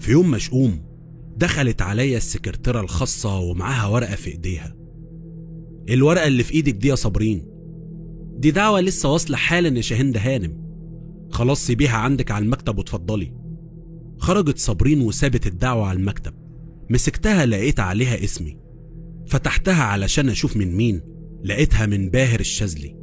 في يوم مشؤوم دخلت عليا السكرتيرة الخاصة ومعاها ورقة في ايديها الورقة اللي في ايدك دي يا صابرين دي دعوة لسه واصلة حالا يا شاهين هانم خلاص سيبيها عندك على المكتب واتفضلي خرجت صابرين وسابت الدعوة على المكتب مسكتها لقيت عليها اسمي فتحتها علشان اشوف من مين لقيتها من باهر الشاذلي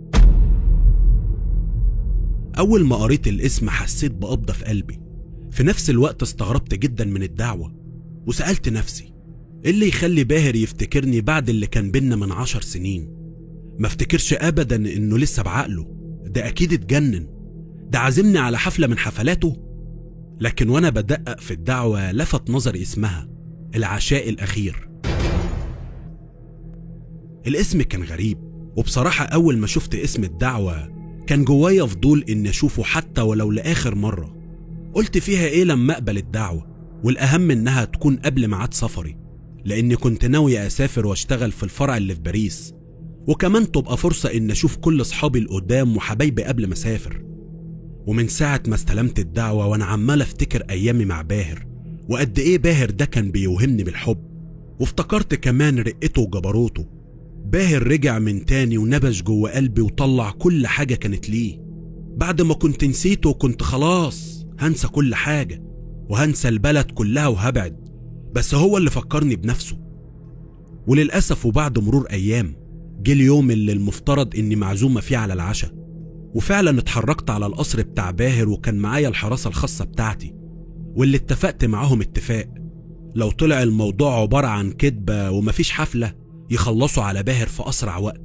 اول ما قريت الاسم حسيت بقبضة في قلبي في نفس الوقت استغربت جدا من الدعوة وسألت نفسي ايه اللي يخلي باهر يفتكرني بعد اللي كان بينا من عشر سنين ما افتكرش ابدا انه لسه بعقله ده اكيد اتجنن ده عازمني على حفلة من حفلاته لكن وانا بدقق في الدعوة لفت نظري اسمها العشاء الاخير الاسم كان غريب وبصراحة اول ما شفت اسم الدعوة كان جوايا فضول اني اشوفه حتى ولو لاخر مرة قلت فيها ايه لما اقبل الدعوة والاهم انها تكون قبل ميعاد سفري لاني كنت ناوي اسافر واشتغل في الفرع اللي في باريس وكمان تبقى فرصة ان اشوف كل اصحابي القدام وحبايبي قبل ما اسافر ومن ساعة ما استلمت الدعوة وانا عمال افتكر ايامي مع باهر وقد ايه باهر ده كان بيوهمني بالحب وافتكرت كمان رقته وجبروته باهر رجع من تاني ونبش جوه قلبي وطلع كل حاجة كانت ليه بعد ما كنت نسيته كنت خلاص هنسى كل حاجة وهنسى البلد كلها وهبعد بس هو اللي فكرني بنفسه وللأسف وبعد مرور أيام جه اليوم اللي المفترض إني معزومة فيه على العشاء وفعلا اتحركت على القصر بتاع باهر وكان معايا الحراسة الخاصة بتاعتي واللي اتفقت معاهم اتفاق لو طلع الموضوع عبارة عن كدبة ومفيش حفلة يخلصوا على باهر في أسرع وقت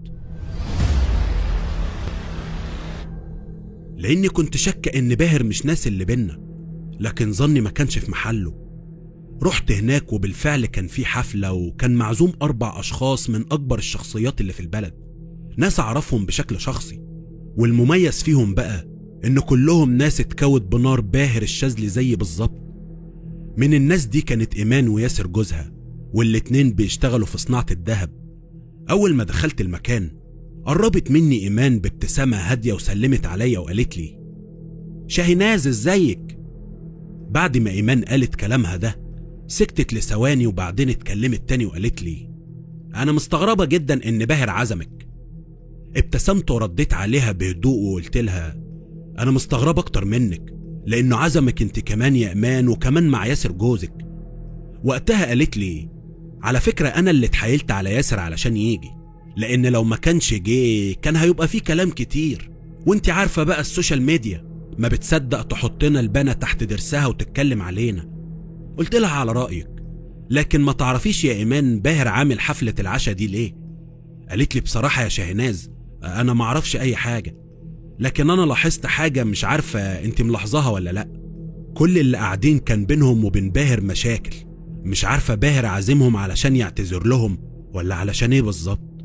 لأني كنت شاكة إن باهر مش ناسي اللي بينا لكن ظني ما كانش في محله رحت هناك وبالفعل كان في حفلة وكان معزوم أربع أشخاص من أكبر الشخصيات اللي في البلد ناس أعرفهم بشكل شخصي والمميز فيهم بقى إن كلهم ناس اتكوت بنار باهر الشاذلي زي بالظبط من الناس دي كانت إيمان وياسر جوزها والاتنين بيشتغلوا في صناعة الذهب أول ما دخلت المكان قربت مني إيمان بابتسامة هادية وسلمت عليا وقالت لي شاهيناز ازيك بعد ما إيمان قالت كلامها ده سكتت لثواني وبعدين اتكلمت تاني وقالت لي أنا مستغربة جدا إن باهر عزمك ابتسمت ورديت عليها بهدوء وقلت لها أنا مستغربة أكتر منك لأنه عزمك أنت كمان يا إيمان وكمان مع ياسر جوزك وقتها قالت لي على فكرة أنا اللي اتحايلت على ياسر علشان يجي لأن لو ما كانش جه كان هيبقى فيه كلام كتير وانت عارفة بقى السوشيال ميديا ما بتصدق تحطنا البنا تحت درسها وتتكلم علينا قلت لها على رأيك لكن ما تعرفيش يا إيمان باهر عامل حفلة العشاء دي ليه قالت لي بصراحة يا شاهناز أنا ما أعرفش أي حاجة لكن أنا لاحظت حاجة مش عارفة أنت ملاحظاها ولا لأ كل اللي قاعدين كان بينهم وبين باهر مشاكل مش عارفة باهر عازمهم علشان يعتذر لهم ولا علشان ايه بالظبط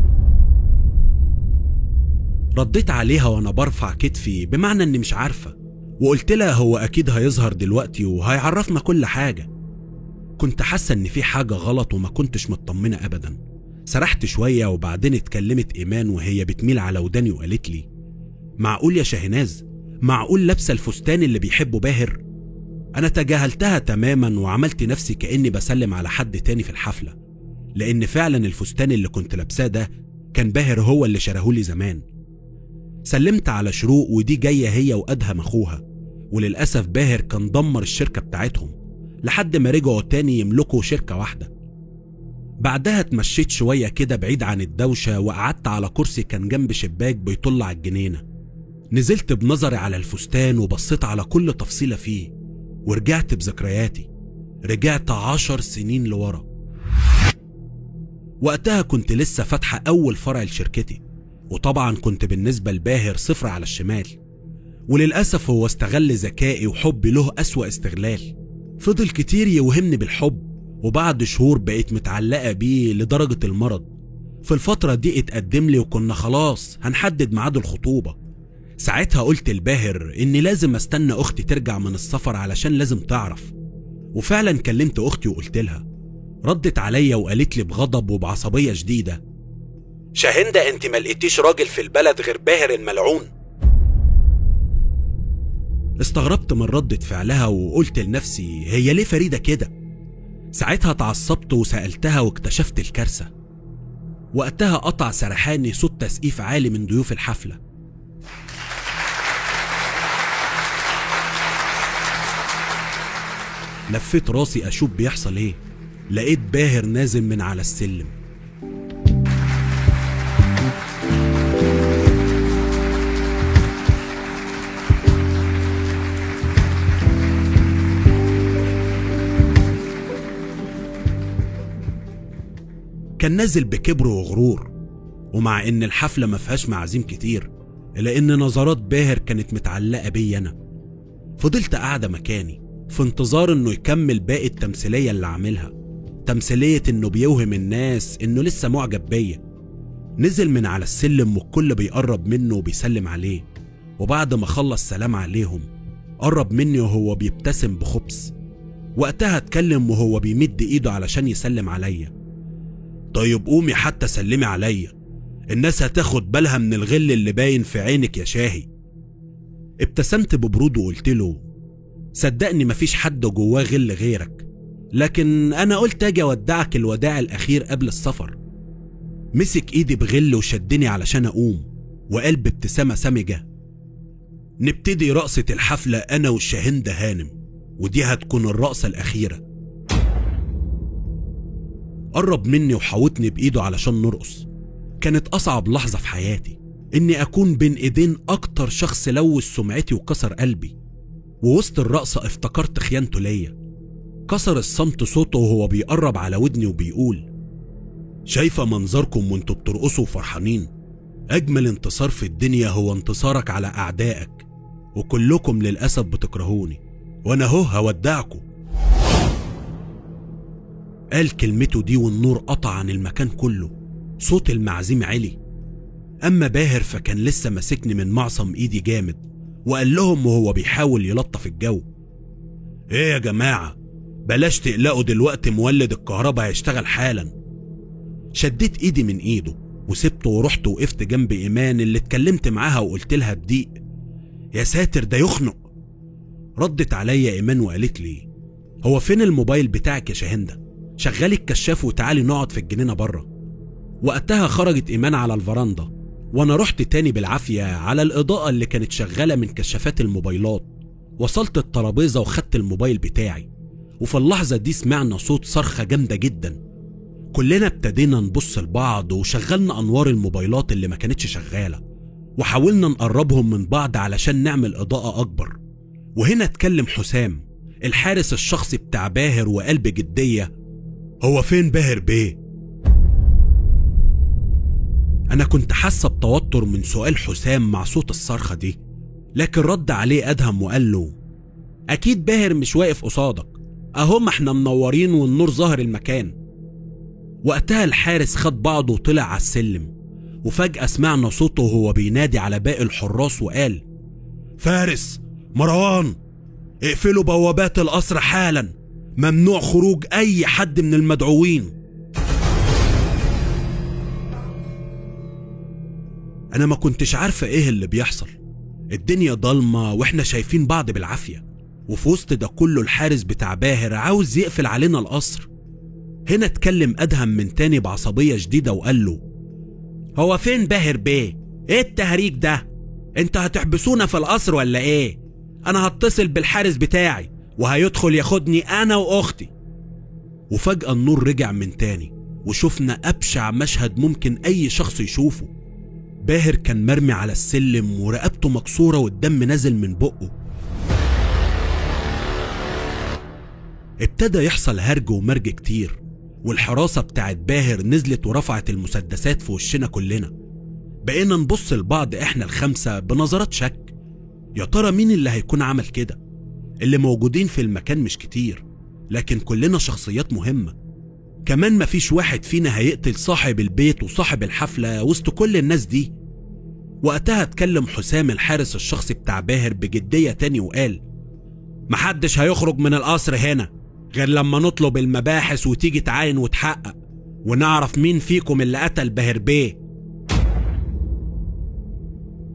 رديت عليها وانا برفع كتفي بمعنى اني مش عارفة وقلت لها هو اكيد هيظهر دلوقتي وهيعرفنا كل حاجة كنت حاسة ان في حاجة غلط وما كنتش مطمنة ابدا سرحت شوية وبعدين اتكلمت ايمان وهي بتميل على وداني وقالت لي معقول يا شاهناز معقول لابسة الفستان اللي بيحبه باهر أنا تجاهلتها تماما وعملت نفسي كأني بسلم على حد تاني في الحفلة لأن فعلا الفستان اللي كنت لابساه ده كان باهر هو اللي شرهولي زمان سلمت على شروق ودي جاية هي وأدهم أخوها وللأسف باهر كان دمر الشركة بتاعتهم لحد ما رجعوا تاني يملكوا شركة واحدة بعدها اتمشيت شوية كده بعيد عن الدوشة وقعدت على كرسي كان جنب شباك بيطل على الجنينة نزلت بنظري على الفستان وبصيت على كل تفصيلة فيه ورجعت بذكرياتي رجعت عشر سنين لورا وقتها كنت لسه فاتحة أول فرع لشركتي وطبعا كنت بالنسبة لباهر صفر على الشمال وللأسف هو استغل ذكائي وحبي له أسوأ استغلال فضل كتير يوهمني بالحب وبعد شهور بقيت متعلقة بيه لدرجة المرض في الفترة دي اتقدم لي وكنا خلاص هنحدد ميعاد الخطوبة ساعتها قلت لباهر اني لازم استنى اختي ترجع من السفر علشان لازم تعرف وفعلا كلمت اختي وقلت لها ردت عليا وقالت لي بغضب وبعصبية شديدة شاهندة انت ما لقيتيش راجل في البلد غير باهر الملعون استغربت من ردة فعلها وقلت لنفسي هي ليه فريدة كده ساعتها اتعصبت وسألتها واكتشفت الكارثة وقتها قطع سرحاني صوت تسقيف عالي من ضيوف الحفلة لفيت راسي أشوف بيحصل إيه لقيت باهر نازل من على السلم كان نازل بكبر وغرور ومع ان الحفله ما فيهاش معازيم كتير الا ان نظرات باهر كانت متعلقه بيا انا فضلت قاعده مكاني في انتظار انه يكمل باقي التمثيليه اللي عاملها تمثيليه انه بيوهم الناس انه لسه معجب بيا نزل من على السلم والكل بيقرب منه وبيسلم عليه وبعد ما خلص سلام عليهم قرب مني وهو بيبتسم بخبث وقتها اتكلم وهو بيمد ايده علشان يسلم عليا طيب قومي حتى سلمي عليا الناس هتاخد بالها من الغل اللي باين في عينك يا شاهي ابتسمت ببرود وقلت له صدقني مفيش حد جواه غل غيرك لكن انا قلت اجي اودعك الوداع الاخير قبل السفر مسك ايدي بغل وشدني علشان اقوم وقال بابتسامة سمجة نبتدي رقصة الحفلة انا والشاهندة هانم ودي هتكون الرقصة الاخيرة قرب مني وحاوطني بايده علشان نرقص كانت اصعب لحظه في حياتي اني اكون بين ايدين اكتر شخص لوث سمعتي وكسر قلبي ووسط الرقصه افتكرت خيانته ليا كسر الصمت صوته وهو بيقرب على ودني وبيقول شايفه منظركم وانتوا بترقصوا وفرحانين اجمل انتصار في الدنيا هو انتصارك على اعدائك وكلكم للاسف بتكرهوني وانا اهو هودعكم قال كلمته دي والنور قطع عن المكان كله صوت المعزيم علي أما باهر فكان لسه ماسكني من معصم إيدي جامد وقال لهم وهو بيحاول يلطف الجو إيه يا جماعة بلاش تقلقوا دلوقتي مولد الكهرباء هيشتغل حالا شديت إيدي من إيده وسبته ورحت وقفت جنب إيمان اللي اتكلمت معاها وقلت لها بضيق يا ساتر ده يخنق ردت عليا إيمان وقالت لي هو فين الموبايل بتاعك يا شاهندة شغلي الكشاف وتعالي نقعد في الجنينة بره وقتها خرجت إيمان على الفرندا وأنا رحت تاني بالعافية على الإضاءة اللي كانت شغالة من كشافات الموبايلات وصلت الترابيزة وخدت الموبايل بتاعي وفي اللحظة دي سمعنا صوت صرخة جامدة جدا كلنا ابتدينا نبص لبعض وشغلنا أنوار الموبايلات اللي ما كانتش شغالة وحاولنا نقربهم من بعض علشان نعمل إضاءة أكبر وهنا اتكلم حسام الحارس الشخصي بتاع باهر وقال بجدية هو فين باهر بيه؟ أنا كنت حاسة بتوتر من سؤال حسام مع صوت الصرخة دي لكن رد عليه أدهم وقال له أكيد باهر مش واقف قصادك أهو ما احنا منورين والنور ظاهر المكان وقتها الحارس خد بعضه وطلع على السلم وفجأة سمعنا صوته وهو بينادي على باقي الحراس وقال فارس مروان اقفلوا بوابات القصر حالا ممنوع خروج أي حد من المدعوين أنا ما كنتش عارفة إيه اللي بيحصل الدنيا ضلمة وإحنا شايفين بعض بالعافية وفي وسط ده كله الحارس بتاع باهر عاوز يقفل علينا القصر هنا اتكلم أدهم من تاني بعصبية شديدة وقال له هو فين باهر بيه؟ ايه التهريج ده؟ انت هتحبسونا في القصر ولا ايه؟ انا هتصل بالحارس بتاعي وهيدخل ياخدني انا واختي وفجأة النور رجع من تاني وشفنا أبشع مشهد ممكن أي شخص يشوفه باهر كان مرمي على السلم ورقبته مكسورة والدم نازل من بقه ابتدى يحصل هرج ومرج كتير والحراسة بتاعت باهر نزلت ورفعت المسدسات في وشنا كلنا بقينا نبص لبعض احنا الخمسة بنظرات شك يا ترى مين اللي هيكون عمل كده اللي موجودين في المكان مش كتير لكن كلنا شخصيات مهمة كمان مفيش واحد فينا هيقتل صاحب البيت وصاحب الحفلة وسط كل الناس دي وقتها اتكلم حسام الحارس الشخصي بتاع باهر بجدية تاني وقال محدش هيخرج من القصر هنا غير لما نطلب المباحث وتيجي تعاين وتحقق ونعرف مين فيكم اللي قتل باهر بيه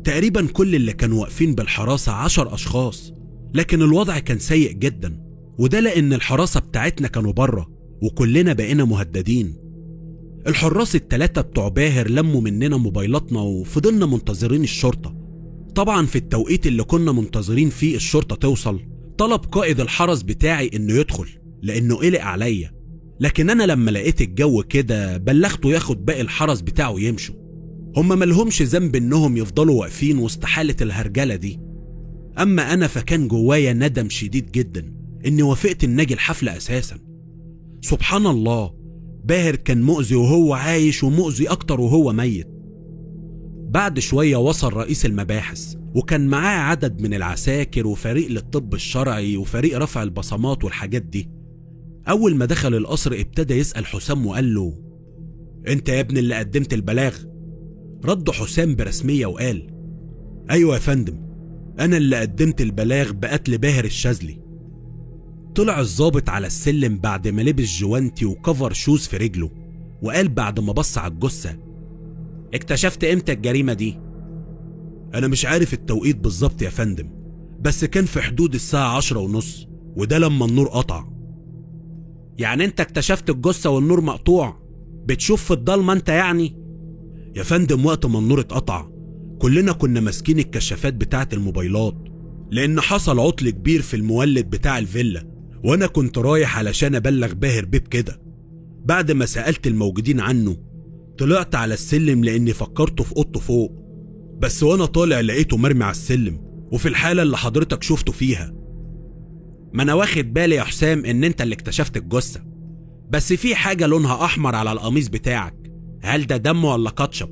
تقريبا كل اللي كانوا واقفين بالحراسة عشر أشخاص لكن الوضع كان سيء جدا وده لأن الحراسة بتاعتنا كانوا بره وكلنا بقينا مهددين الحراس التلاتة بتوع باهر لموا مننا موبايلاتنا وفضلنا منتظرين الشرطة طبعا في التوقيت اللي كنا منتظرين فيه الشرطة توصل طلب قائد الحرس بتاعي انه يدخل لانه قلق عليا لكن انا لما لقيت الجو كده بلغته ياخد باقي الحرس بتاعه يمشوا هما ملهمش ذنب انهم يفضلوا واقفين وسط حالة الهرجلة دي اما انا فكان جوايا ندم شديد جدا اني وافقت ان اجي الحفلة اساسا سبحان الله باهر كان مؤذي وهو عايش ومؤذي اكتر وهو ميت بعد شوية وصل رئيس المباحث وكان معاه عدد من العساكر وفريق للطب الشرعي وفريق رفع البصمات والحاجات دي أول ما دخل القصر ابتدى يسأل حسام وقال له أنت يا ابن اللي قدمت البلاغ رد حسام برسمية وقال أيوة يا فندم أنا اللي قدمت البلاغ بقتل باهر الشاذلي طلع الضابط على السلم بعد ما لبس جوانتي وكفر شوز في رجله وقال بعد ما بص على الجثة اكتشفت امتى الجريمة دي؟ أنا مش عارف التوقيت بالظبط يا فندم بس كان في حدود الساعة عشرة ونص وده لما النور قطع يعني انت اكتشفت الجثة والنور مقطوع بتشوف في الضلمة انت يعني؟ يا فندم وقت ما النور اتقطع كلنا كنا ماسكين الكشافات بتاعة الموبايلات لأن حصل عطل كبير في المولد بتاع الفيلا وأنا كنت رايح علشان أبلغ باهر بيه كده بعد ما سألت الموجودين عنه طلعت على السلم لأني فكرته في أوضته فوق بس وأنا طالع لقيته مرمي على السلم وفي الحالة اللي حضرتك شفته فيها ما أنا واخد بالي يا حسام إن أنت اللي اكتشفت الجثة بس في حاجة لونها أحمر على القميص بتاعك هل ده دم ولا كاتشب؟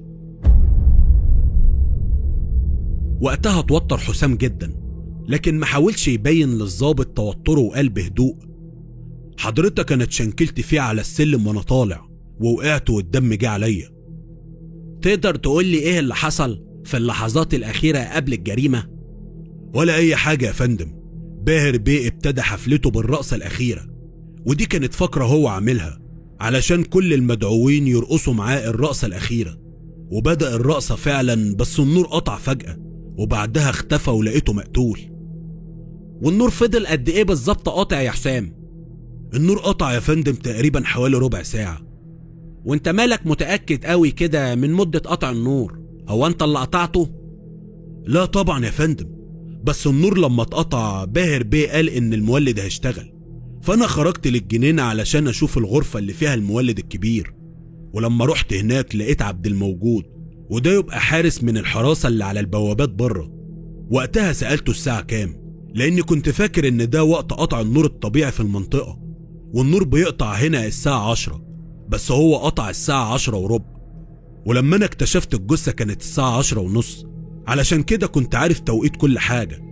وقتها اتوتر حسام جدا لكن ما حاولش يبين للظابط توتره وقال بهدوء حضرتك انا اتشنكلت فيه على السلم وانا طالع ووقعت والدم جه عليا تقدر تقول لي ايه اللي حصل في اللحظات الاخيره قبل الجريمه ولا اي حاجه يا فندم باهر بيه ابتدى حفلته بالرقصه الاخيره ودي كانت فقره هو عاملها علشان كل المدعوين يرقصوا معاه الرقصه الاخيره وبدا الرقصه فعلا بس النور قطع فجاه وبعدها اختفى ولقيته مقتول والنور فضل قد ايه بالظبط قاطع يا حسام النور قطع يا فندم تقريبا حوالي ربع ساعة وانت مالك متأكد قوي كده من مدة قطع النور هو انت اللي قطعته لا طبعا يا فندم بس النور لما اتقطع باهر بيه قال ان المولد هيشتغل فانا خرجت للجنينة علشان اشوف الغرفة اللي فيها المولد الكبير ولما رحت هناك لقيت عبد الموجود وده يبقى حارس من الحراسة اللي على البوابات بره وقتها سألته الساعة كام لأني كنت فاكر إن ده وقت قطع النور الطبيعي في المنطقة والنور بيقطع هنا الساعة عشرة بس هو قطع الساعة عشرة وربع ولما أنا اكتشفت الجثة كانت الساعة عشرة ونص علشان كده كنت عارف توقيت كل حاجة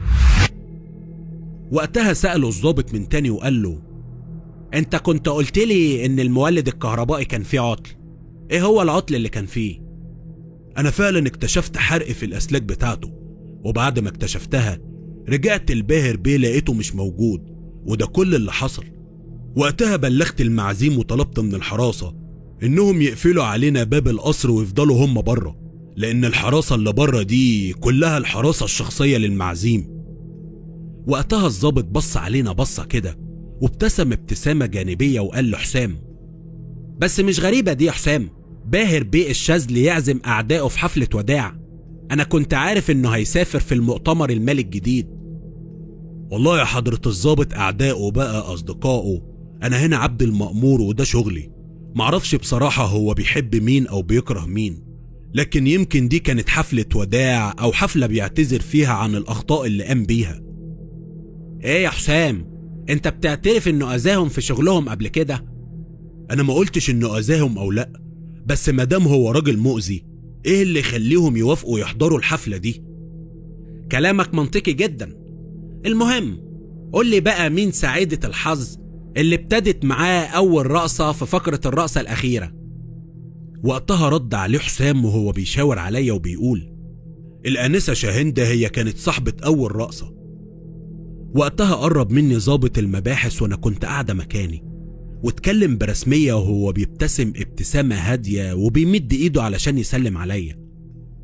وقتها سأله الضابط من تاني وقال له انت كنت قلت لي ان المولد الكهربائي كان فيه عطل ايه هو العطل اللي كان فيه انا فعلا اكتشفت حرق في الاسلاك بتاعته وبعد ما اكتشفتها رجعت الباهر بيه لقيته مش موجود وده كل اللي حصل وقتها بلغت المعزيم وطلبت من الحراسة انهم يقفلوا علينا باب القصر ويفضلوا هم بره لان الحراسة اللي بره دي كلها الحراسة الشخصية للمعزيم وقتها الظابط بص علينا بصة كده وابتسم ابتسامة جانبية وقال لحسام بس مش غريبة دي يا حسام باهر بيه الشاذلي يعزم أعدائه في حفلة وداع أنا كنت عارف إنه هيسافر في المؤتمر المالي الجديد والله يا حضرة الظابط أعدائه بقى أصدقائه أنا هنا عبد المأمور وده شغلي معرفش بصراحة هو بيحب مين أو بيكره مين لكن يمكن دي كانت حفلة وداع أو حفلة بيعتذر فيها عن الأخطاء اللي قام بيها إيه يا حسام أنت بتعترف إنه أذاهم في شغلهم قبل كده أنا ما قلتش إنه أذاهم أو لأ بس مادام هو راجل مؤذي ايه اللي يخليهم يوافقوا يحضروا الحفلة دي كلامك منطقي جدا المهم قول لي بقى مين سعيدة الحظ اللي ابتدت معاه أول رقصة في فقرة الرقصة الأخيرة وقتها رد عليه حسام وهو بيشاور عليا وبيقول الآنسة شاهندة هي كانت صاحبة أول رقصة وقتها قرب مني ظابط المباحث وأنا كنت قاعدة مكاني واتكلم برسمية وهو بيبتسم ابتسامة هادية وبيمد ايده علشان يسلم عليا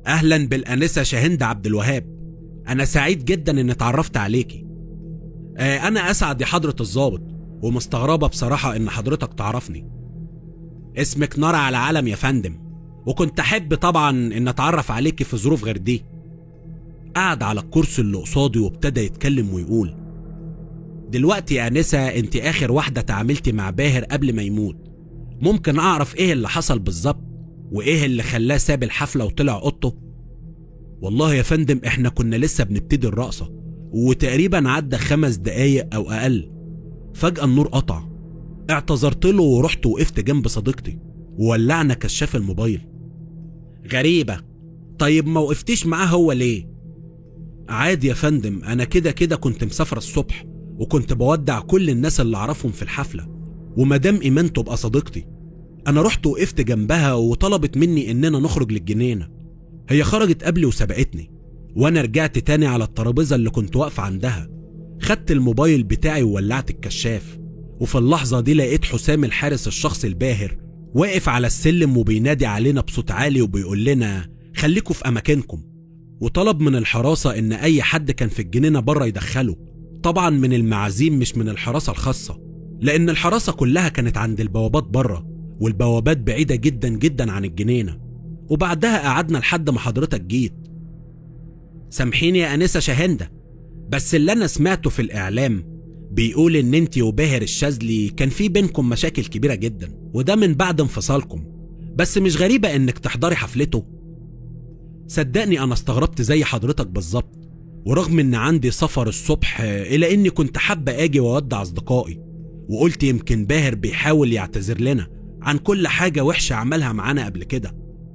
اهلا بالانسه شاهند عبد الوهاب انا سعيد جدا اني اتعرفت عليكي آه انا اسعد يا حضره الضابط ومستغربه بصراحه ان حضرتك تعرفني اسمك نار على علم يا فندم وكنت احب طبعا ان اتعرف عليكي في ظروف غير دي قعد على الكرسي اللي قصادي وابتدى يتكلم ويقول دلوقتي يا انسه انت اخر واحده تعاملتي مع باهر قبل ما يموت ممكن اعرف ايه اللي حصل بالظبط وايه اللي خلاه ساب الحفله وطلع اوضته والله يا فندم احنا كنا لسه بنبتدي الرقصه وتقريبا عدى خمس دقايق او اقل فجاه النور قطع اعتذرت له ورحت وقفت جنب صديقتي وولعنا كشاف الموبايل غريبه طيب ما وقفتيش معاه هو ليه عادي يا فندم انا كده كده كنت مسافره الصبح وكنت بودع كل الناس اللي اعرفهم في الحفله ومدام ايمان تبقى صديقتي انا رحت وقفت جنبها وطلبت مني اننا نخرج للجنينه هي خرجت قبلي وسبقتني وانا رجعت تاني على الترابيزه اللي كنت واقفه عندها خدت الموبايل بتاعي وولعت الكشاف وفي اللحظه دي لقيت حسام الحارس الشخصي الباهر واقف على السلم وبينادي علينا بصوت عالي وبيقول لنا خليكوا في اماكنكم وطلب من الحراسه ان اي حد كان في الجنينه بره يدخله طبعا من المعازيم مش من الحراسه الخاصه لان الحراسه كلها كانت عند البوابات بره والبوابات بعيده جدا جدا عن الجنينه وبعدها قعدنا لحد ما حضرتك جيت سامحيني يا انسه شاهنده بس اللي انا سمعته في الاعلام بيقول ان انت وباهر الشاذلي كان في بينكم مشاكل كبيره جدا وده من بعد انفصالكم بس مش غريبه انك تحضري حفلته صدقني انا استغربت زي حضرتك بالظبط ورغم ان عندي سفر الصبح الا اني كنت حابه اجي واودع اصدقائي وقلت يمكن باهر بيحاول يعتذر لنا عن كل حاجه وحشه عملها معانا قبل كده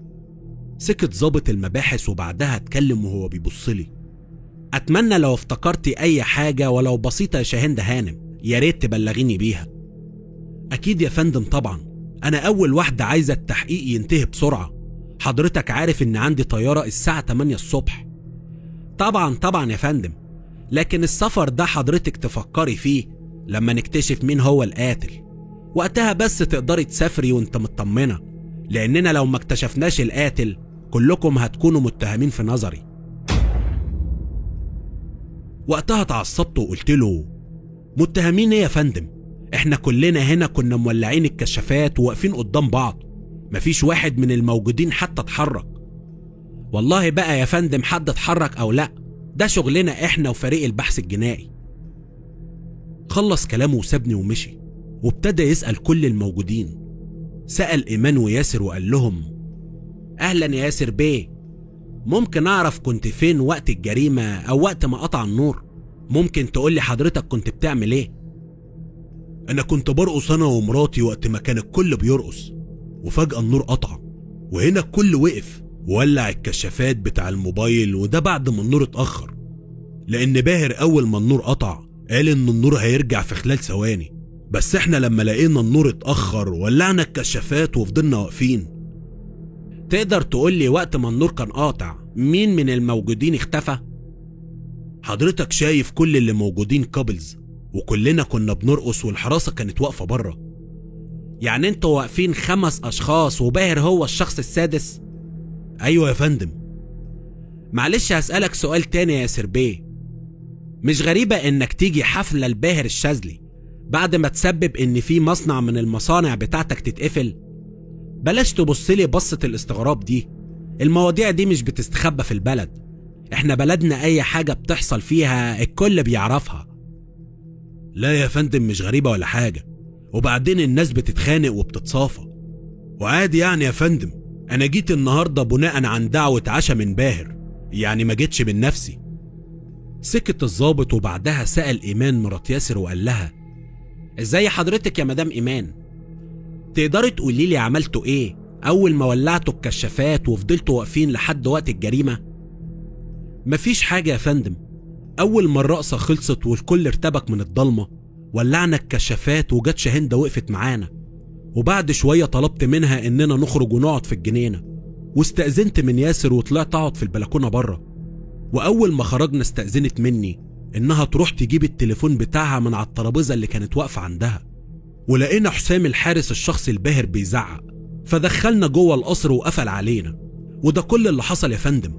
سكت ظابط المباحث وبعدها اتكلم وهو بيبص لي اتمنى لو افتكرتي اي حاجه ولو بسيطه يا شاهند هانم يا ريت تبلغيني بيها اكيد يا فندم طبعا انا اول واحده عايزه التحقيق ينتهي بسرعه حضرتك عارف ان عندي طياره الساعه 8 الصبح طبعا طبعا يا فندم لكن السفر ده حضرتك تفكري فيه لما نكتشف مين هو القاتل وقتها بس تقدري تسافري وانت مطمنه لاننا لو ما اكتشفناش القاتل كلكم هتكونوا متهمين في نظري وقتها اتعصبت وقلت له متهمين ايه يا فندم احنا كلنا هنا كنا مولعين الكشافات وواقفين قدام بعض مفيش واحد من الموجودين حتى اتحرك والله بقى يا فندم حد اتحرك او لا ده شغلنا احنا وفريق البحث الجنائي خلص كلامه وسابني ومشي وابتدى يسأل كل الموجودين سأل إيمان وياسر وقال لهم أهلا يا ياسر بيه ممكن أعرف كنت فين وقت الجريمة أو وقت ما قطع النور ممكن تقولي حضرتك كنت بتعمل إيه أنا كنت برقص أنا ومراتي وقت ما كان الكل بيرقص وفجأة النور قطع وهنا الكل وقف وولع الكشافات بتاع الموبايل وده بعد ما النور اتأخر لأن باهر أول ما النور قطع قال إن النور هيرجع في خلال ثواني بس احنا لما لقينا النور اتأخر ولعنا الكشافات وفضلنا واقفين تقدر تقول لي وقت ما النور كان قاطع مين من الموجودين اختفى؟ حضرتك شايف كل اللي موجودين كابلز وكلنا كنا بنرقص والحراسة كانت واقفة بره يعني انتوا واقفين خمس اشخاص وباهر هو الشخص السادس؟ ايوه يا فندم معلش هسألك سؤال تاني يا سربيه مش غريبة انك تيجي حفلة الباهر الشاذلي بعد ما تسبب ان في مصنع من المصانع بتاعتك تتقفل بلاش تبصلي بصة الاستغراب دي المواضيع دي مش بتستخبى في البلد احنا بلدنا اي حاجة بتحصل فيها الكل بيعرفها لا يا فندم مش غريبة ولا حاجة وبعدين الناس بتتخانق وبتتصافى وعادي يعني يا فندم انا جيت النهاردة بناء عن دعوة عشا من باهر يعني ما جيتش من نفسي سكت الظابط وبعدها سأل إيمان مرات ياسر وقال لها ازاي حضرتك يا مدام إيمان تقدري تقولي لي عملتوا ايه اول ما ولعتوا الكشافات وفضلتوا واقفين لحد وقت الجريمة مفيش حاجة يا فندم اول ما الرقصة خلصت والكل ارتبك من الضلمة ولعنا الكشافات وجت شاهندة وقفت معانا وبعد شوية طلبت منها اننا نخرج ونقعد في الجنينة واستأذنت من ياسر وطلعت اقعد في البلكونة بره واول ما خرجنا استأذنت مني انها تروح تجيب التليفون بتاعها من على الترابيزة اللي كانت واقفة عندها ولقينا حسام الحارس الشخصي الباهر بيزعق فدخلنا جوه القصر وقفل علينا وده كل اللي حصل يا فندم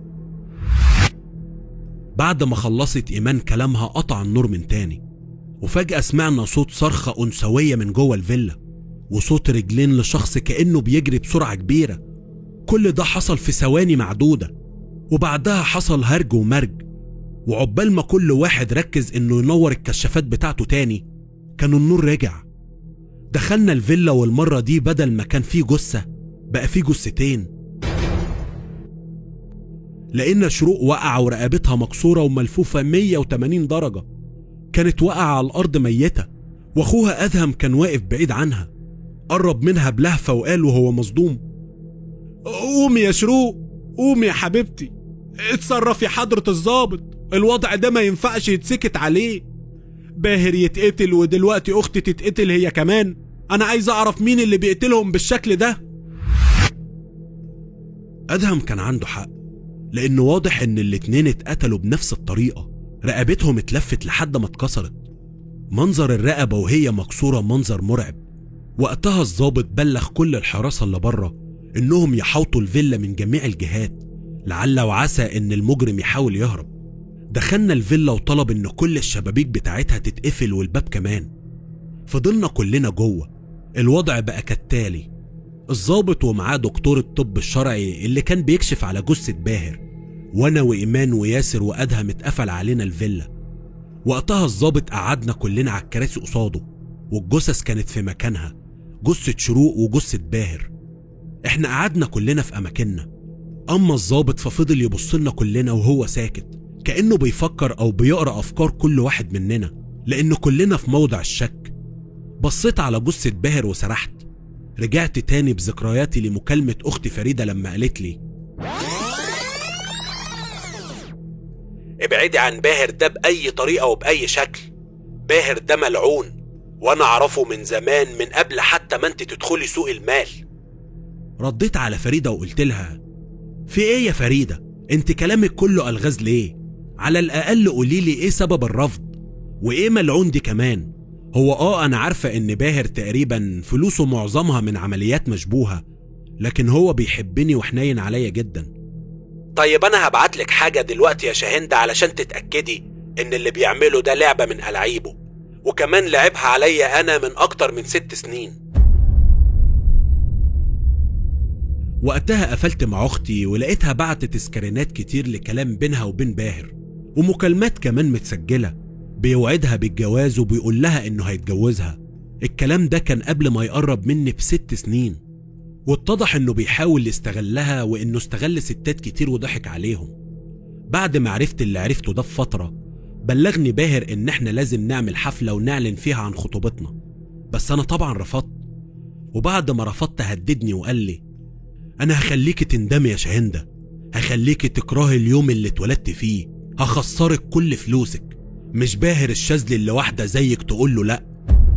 بعد ما خلصت إيمان كلامها قطع النور من تاني وفجأة سمعنا صوت صرخة أنثوية من جوه الفيلا وصوت رجلين لشخص كأنه بيجري بسرعة كبيرة كل ده حصل في ثواني معدودة وبعدها حصل هرج ومرج وعقبال ما كل واحد ركز انه ينور الكشافات بتاعته تاني كان النور رجع دخلنا الفيلا والمرة دي بدل ما كان فيه جثة بقى فيه جثتين لقينا شروق وقع ورقبتها مكسورة وملفوفة 180 درجة كانت واقعة على الأرض ميتة وأخوها أدهم كان واقف بعيد عنها قرب منها بلهفة وقال وهو مصدوم قومي يا شروق قومي يا حبيبتي اتصرف يا حضرة الظابط الوضع ده ما ينفعش يتسكت عليه باهر يتقتل ودلوقتي اختي تتقتل هي كمان انا عايز اعرف مين اللي بيقتلهم بالشكل ده ادهم كان عنده حق لان واضح ان الاتنين اتقتلوا بنفس الطريقة رقبتهم اتلفت لحد ما اتكسرت منظر الرقبة وهي مكسورة منظر مرعب وقتها الظابط بلغ كل الحراسة اللي بره انهم يحوطوا الفيلا من جميع الجهات لعل وعسى ان المجرم يحاول يهرب دخلنا الفيلا وطلب ان كل الشبابيك بتاعتها تتقفل والباب كمان فضلنا كلنا جوه الوضع بقى كالتالي الظابط ومعاه دكتور الطب الشرعي اللي كان بيكشف على جثة باهر وانا وايمان وياسر وادهم اتقفل علينا الفيلا وقتها الظابط قعدنا كلنا على الكراسي قصاده والجثث كانت في مكانها جثة شروق وجثة باهر احنا قعدنا كلنا في اماكننا اما الظابط ففضل يبص لنا كلنا وهو ساكت كانه بيفكر او بيقرا افكار كل واحد مننا لان كلنا في موضع الشك بصيت على جثه باهر وسرحت رجعت تاني بذكرياتي لمكالمه اختي فريده لما قالت لي ابعدي عن باهر ده باي طريقه وباي شكل باهر ده ملعون وانا اعرفه من زمان من قبل حتى ما انت تدخلي سوق المال رديت على فريده وقلت لها في ايه يا فريده انت كلامك كله الغاز ليه على الاقل قولي لي ايه سبب الرفض وايه ملعون دي كمان هو اه انا عارفه ان باهر تقريبا فلوسه معظمها من عمليات مشبوهه لكن هو بيحبني وحنين عليا جدا طيب انا هبعتلك حاجه دلوقتي يا شاهندة علشان تتاكدي ان اللي بيعمله ده لعبه من العيبه وكمان لعبها عليا انا من اكتر من ست سنين وقتها قفلت مع اختي ولقيتها بعتت سكرينات كتير لكلام بينها وبين باهر ومكالمات كمان متسجله بيوعدها بالجواز وبيقول لها انه هيتجوزها الكلام ده كان قبل ما يقرب مني بست سنين واتضح انه بيحاول يستغلها وانه استغل ستات كتير وضحك عليهم بعد ما عرفت اللي عرفته ده في فتره بلغني باهر ان احنا لازم نعمل حفله ونعلن فيها عن خطوبتنا بس انا طبعا رفضت وبعد ما رفضت هددني وقال لي انا هخليكي تندمي يا شاهندة هخليكي تكرهي اليوم اللي اتولدت فيه هخسرك كل فلوسك مش باهر الشاذلي اللي واحدة زيك تقول له لأ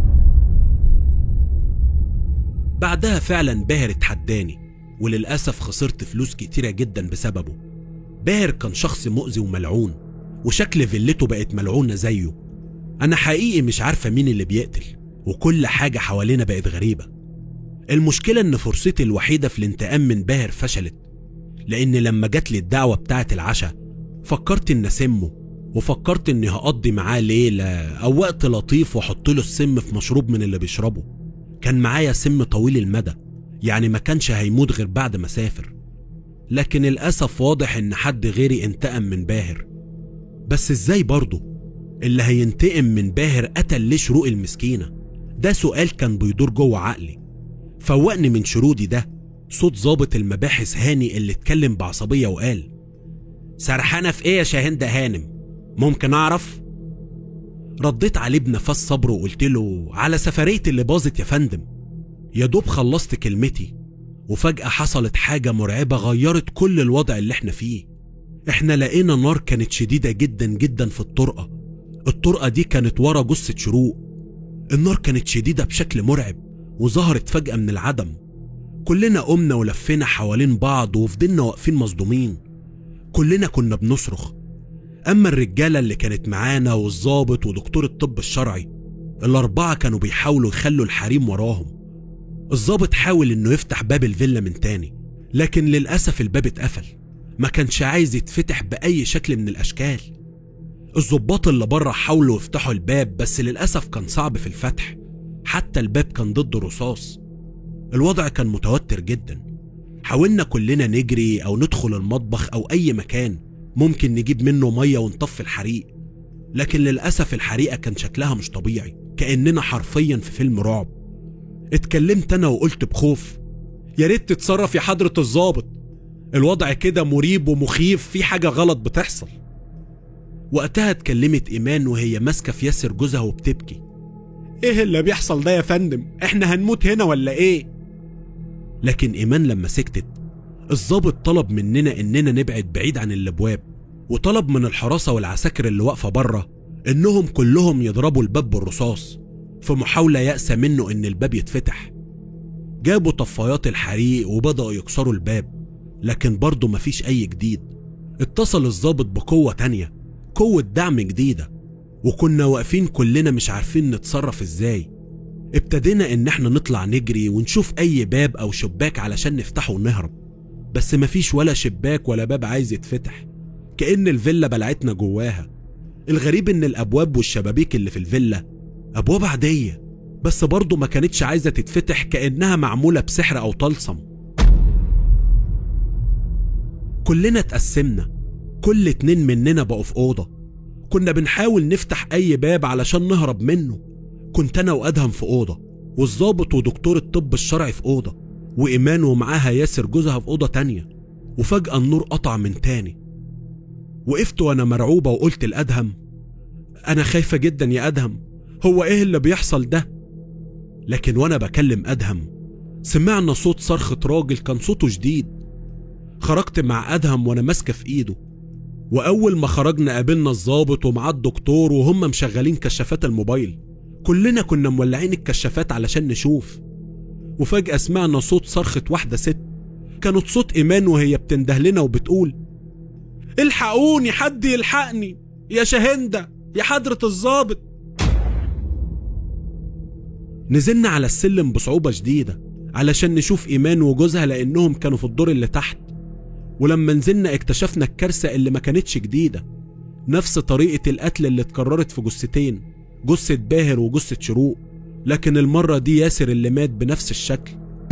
بعدها فعلا باهر اتحداني وللأسف خسرت فلوس كتيرة جدا بسببه باهر كان شخص مؤذي وملعون وشكل فيلته بقت ملعونة زيه أنا حقيقي مش عارفة مين اللي بيقتل وكل حاجة حوالينا بقت غريبة المشكلة إن فرصتي الوحيدة في الانتقام من باهر فشلت لأن لما جات لي الدعوة بتاعة العشاء فكرت إن أسمه وفكرت إني هقضي معاه ليلة أو وقت لطيف وأحط له السم في مشروب من اللي بيشربه كان معايا سم طويل المدى يعني ما كانش هيموت غير بعد ما سافر لكن الأسف واضح إن حد غيري انتقم من باهر بس إزاي برضه اللي هينتقم من باهر قتل ليه شروق المسكينة ده سؤال كان بيدور جوه عقلي فوقني من شرودي ده صوت ظابط المباحث هاني اللي اتكلم بعصبية وقال سرحانة في ايه يا شاهندة هانم ممكن اعرف رديت عليه بنفس صبر وقلت له على سفرية اللي باظت يا فندم يا دوب خلصت كلمتي وفجأة حصلت حاجة مرعبة غيرت كل الوضع اللي احنا فيه احنا لقينا نار كانت شديدة جدا جدا في الطرقة الطرقة دي كانت ورا جثة شروق النار كانت شديدة بشكل مرعب وظهرت فجأة من العدم كلنا قمنا ولفينا حوالين بعض وفضلنا واقفين مصدومين كلنا كنا بنصرخ أما الرجالة اللي كانت معانا والظابط ودكتور الطب الشرعي الأربعة كانوا بيحاولوا يخلوا الحريم وراهم الظابط حاول إنه يفتح باب الفيلا من تاني لكن للأسف الباب اتقفل ما كانش عايز يتفتح بأي شكل من الأشكال الضباط اللي بره حاولوا يفتحوا الباب بس للأسف كان صعب في الفتح حتى الباب كان ضد رصاص الوضع كان متوتر جدا حاولنا كلنا نجري أو ندخل المطبخ أو أي مكان ممكن نجيب منه مية ونطفي الحريق لكن للأسف الحريقة كان شكلها مش طبيعي كأننا حرفيا في فيلم رعب اتكلمت أنا وقلت بخوف يا ريت تتصرف يا حضرة الظابط الوضع كده مريب ومخيف في حاجة غلط بتحصل وقتها اتكلمت إيمان وهي ماسكة في ياسر جوزها وبتبكي ايه اللي بيحصل ده يا فندم احنا هنموت هنا ولا ايه لكن إيمان لما سكتت الضابط طلب مننا إننا نبعد بعيد عن الأبواب وطلب من الحراسة والعساكر اللي واقفة بره إنهم كلهم يضربوا الباب بالرصاص في محاولة يأسى منه إن الباب يتفتح جابوا طفايات الحريق وبدأوا يكسروا الباب لكن برضه مفيش أي جديد اتصل الضابط بقوة تانية قوة دعم جديدة وكنا واقفين كلنا مش عارفين نتصرف ازاي ابتدينا ان احنا نطلع نجري ونشوف اي باب او شباك علشان نفتحه ونهرب بس مفيش ولا شباك ولا باب عايز يتفتح كأن الفيلا بلعتنا جواها الغريب ان الابواب والشبابيك اللي في الفيلا ابواب عادية بس برضه ما كانتش عايزة تتفتح كأنها معمولة بسحر او طلسم كلنا اتقسمنا كل اتنين مننا بقوا في أوضة كنا بنحاول نفتح أي باب علشان نهرب منه كنت أنا وأدهم في أوضة والظابط ودكتور الطب الشرعي في أوضة وإيمان ومعاها ياسر جوزها في أوضة تانية وفجأة النور قطع من تاني وقفت وأنا مرعوبة وقلت لأدهم أنا خايفة جدا يا أدهم هو إيه اللي بيحصل ده؟ لكن وأنا بكلم أدهم سمعنا صوت صرخة راجل كان صوته شديد خرجت مع أدهم وأنا ماسكة في إيده وأول ما خرجنا قابلنا الظابط ومعاه الدكتور وهم مشغلين كشافات الموبايل كلنا كنا مولعين الكشافات علشان نشوف وفجأة سمعنا صوت صرخة واحدة ست كانت صوت إيمان وهي بتنده لنا وبتقول الحقوني حد يلحقني يا شهندة يا حضرة الظابط نزلنا على السلم بصعوبة شديدة علشان نشوف إيمان وجوزها لأنهم كانوا في الدور اللي تحت ولما نزلنا اكتشفنا الكارثة اللي ما كانتش جديدة نفس طريقة القتل اللي اتكررت في جثتين جثة باهر وجثة شروق لكن المرة دي ياسر اللي مات بنفس الشكل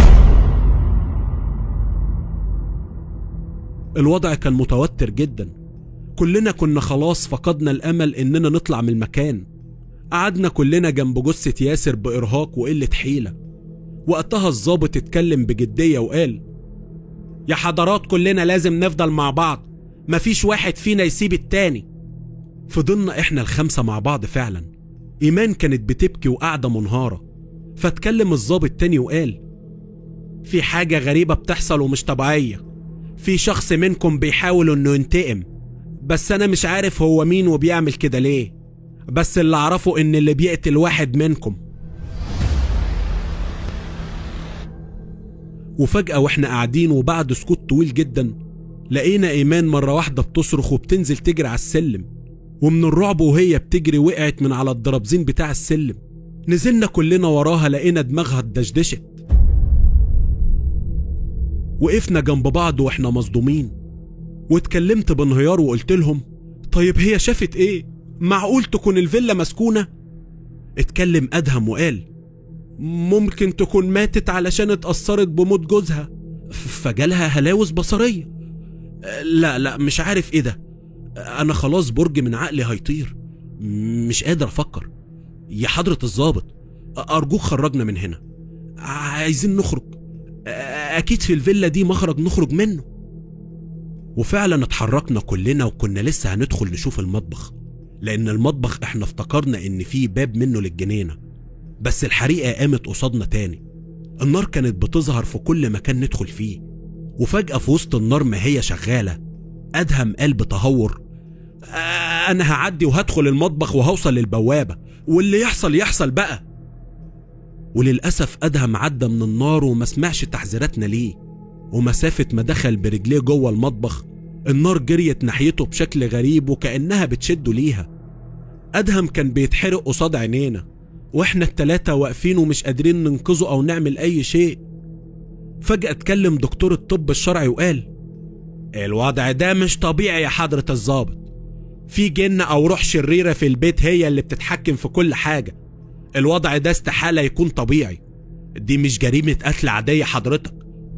الوضع كان متوتر جدا كلنا كنا خلاص فقدنا الأمل إننا نطلع من المكان قعدنا كلنا جنب جثة ياسر بإرهاق وقلة حيلة وقتها الظابط اتكلم بجدية وقال يا حضرات كلنا لازم نفضل مع بعض مفيش واحد فينا يسيب التاني فضلنا احنا الخمسة مع بعض فعلا إيمان كانت بتبكي وقاعدة منهارة فاتكلم الظابط تاني وقال في حاجة غريبة بتحصل ومش طبيعية في شخص منكم بيحاول انه ينتقم بس انا مش عارف هو مين وبيعمل كده ليه بس اللي اعرفه ان اللي بيقتل واحد منكم وفجأة واحنا قاعدين وبعد سكوت طويل جدا لقينا إيمان مرة واحدة بتصرخ وبتنزل تجري على السلم ومن الرعب وهي بتجري وقعت من على الدرابزين بتاع السلم نزلنا كلنا وراها لقينا دماغها اتدشدشت وقفنا جنب بعض واحنا مصدومين واتكلمت بانهيار وقلت لهم طيب هي شافت ايه معقول تكون الفيلا مسكونة اتكلم أدهم وقال ممكن تكون ماتت علشان اتأثرت بموت جوزها فجالها هلاوس بصرية لا لا مش عارف ايه ده انا خلاص برج من عقلي هيطير مش قادر افكر يا حضرة الظابط ارجوك خرجنا من هنا عايزين نخرج اكيد في الفيلا دي مخرج نخرج منه وفعلا اتحركنا كلنا وكنا لسه هندخل نشوف المطبخ لان المطبخ احنا افتكرنا ان فيه باب منه للجنينه بس الحريقة قامت قصادنا تاني النار كانت بتظهر في كل مكان ندخل فيه وفجأة في وسط النار ما هي شغالة أدهم قال بتهور آه أنا هعدي وهدخل المطبخ وهوصل للبوابة واللي يحصل يحصل بقى وللأسف أدهم عدى من النار وما سمعش تحذيراتنا ليه ومسافة ما دخل برجليه جوه المطبخ النار جريت ناحيته بشكل غريب وكأنها بتشده ليها أدهم كان بيتحرق قصاد عينينا واحنا التلاتة واقفين ومش قادرين ننقذه او نعمل اي شيء فجأة اتكلم دكتور الطب الشرعي وقال الوضع ده مش طبيعي يا حضرة الظابط في جن أو روح شريرة في البيت هي اللي بتتحكم في كل حاجة الوضع ده استحالة يكون طبيعي دي مش جريمة قتل عادية حضرتك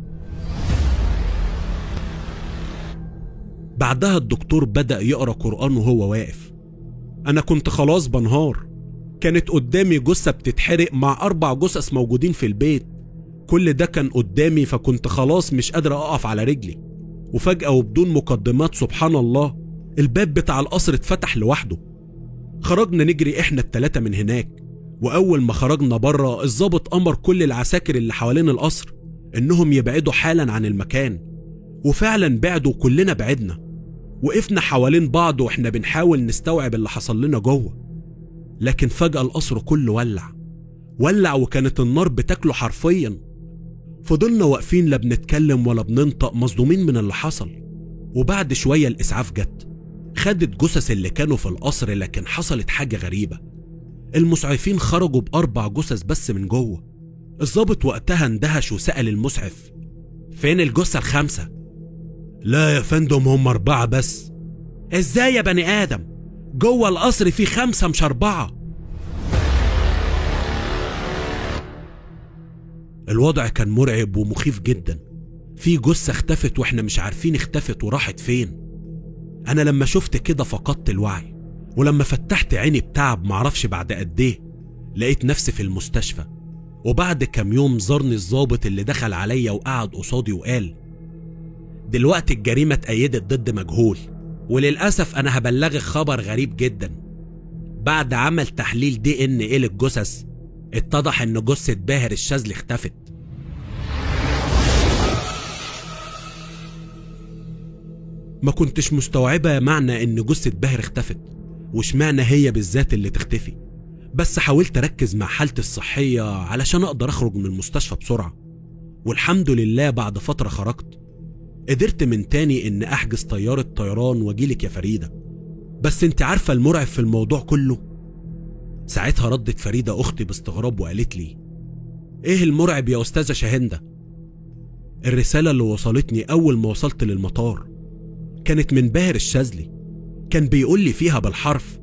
بعدها الدكتور بدأ يقرأ قرآن وهو واقف أنا كنت خلاص بنهار كانت قدامي جثة بتتحرق مع أربع جثث موجودين في البيت كل ده كان قدامي فكنت خلاص مش قادر أقف على رجلي وفجأة وبدون مقدمات سبحان الله الباب بتاع القصر اتفتح لوحده خرجنا نجري احنا التلاتة من هناك وأول ما خرجنا بره الظابط أمر كل العساكر اللي حوالين القصر إنهم يبعدوا حالا عن المكان وفعلا بعدوا كلنا بعدنا وقفنا حوالين بعض واحنا بنحاول نستوعب اللي حصل لنا جوه لكن فجأة القصر كله ولع ولع وكانت النار بتاكله حرفيا فضلنا واقفين لا بنتكلم ولا بننطق مصدومين من اللي حصل وبعد شوية الإسعاف جت خدت جثث اللي كانوا في القصر لكن حصلت حاجة غريبة المسعفين خرجوا بأربع جثث بس من جوه الضابط وقتها اندهش وسأل المسعف فين الجثة الخامسة؟ لا يا فندم هم أربعة بس ازاي يا بني آدم؟ جوه القصر في خمسة مش أربعة الوضع كان مرعب ومخيف جدا في جثة اختفت واحنا مش عارفين اختفت وراحت فين انا لما شفت كده فقدت الوعي ولما فتحت عيني بتعب معرفش بعد قد ايه لقيت نفسي في المستشفى وبعد كام يوم زارني الضابط اللي دخل عليا وقعد قصادي وقال دلوقتي الجريمة اتأيدت ضد مجهول وللأسف أنا هبلغك خبر غريب جدا بعد عمل تحليل دي ان ايه للجثث اتضح ان جثة باهر الشاذلي اختفت ما كنتش مستوعبة معنى ان جثة باهر اختفت وشمعنى هي بالذات اللي تختفي بس حاولت اركز مع حالتي الصحية علشان اقدر اخرج من المستشفى بسرعة والحمد لله بعد فترة خرجت قدرت من تاني ان احجز طيارة طيران واجيلك يا فريدة بس انت عارفة المرعب في الموضوع كله ساعتها ردت فريدة اختي باستغراب وقالت لي ايه المرعب يا استاذة شاهندة الرسالة اللي وصلتني اول ما وصلت للمطار كانت من باهر الشاذلي كان بيقول لي فيها بالحرف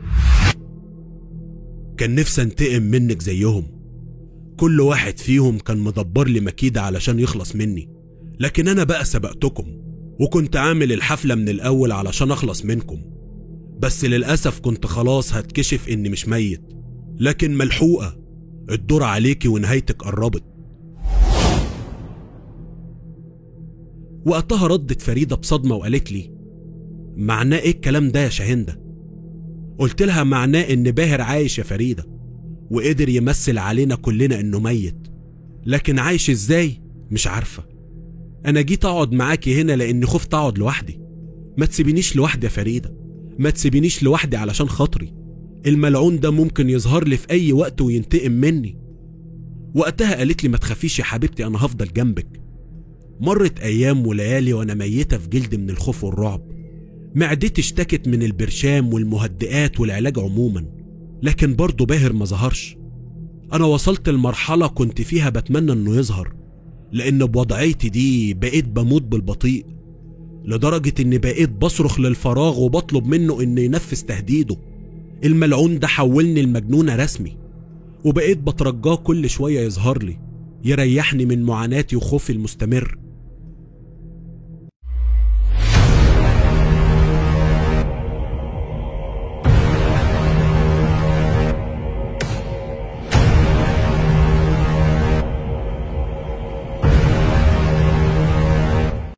كان نفسي انتقم منك زيهم كل واحد فيهم كان مدبر لي مكيدة علشان يخلص مني لكن انا بقى سبقتكم وكنت عامل الحفلة من الاول علشان اخلص منكم بس للأسف كنت خلاص هتكشف اني مش ميت لكن ملحوقة الدور عليكي ونهايتك قربت وقتها ردت فريدة بصدمة وقالت لي معناه ايه الكلام ده يا شاهندة قلت لها معناه ان باهر عايش يا فريدة وقدر يمثل علينا كلنا انه ميت لكن عايش ازاي مش عارفة انا جيت اقعد معاكي هنا لاني خفت اقعد لوحدي ما تسيبينيش لوحدي يا فريدة ما تسيبينيش لوحدي علشان خاطري الملعون ده ممكن يظهر لي في اي وقت وينتقم مني وقتها قالت لي ما تخافيش يا حبيبتي انا هفضل جنبك مرت ايام وليالي وانا ميته في جلد من الخوف والرعب معدتي اشتكت من البرشام والمهدئات والعلاج عموما لكن برضه باهر ما ظهرش انا وصلت لمرحله كنت فيها بتمنى انه يظهر لان بوضعيتي دي بقيت بموت بالبطيء لدرجة إني بقيت بصرخ للفراغ وبطلب منه إنه ينفذ تهديده الملعون ده حولني المجنونة رسمي وبقيت بترجاه كل شوية يظهر لي يريحني من معاناتي وخوفي المستمر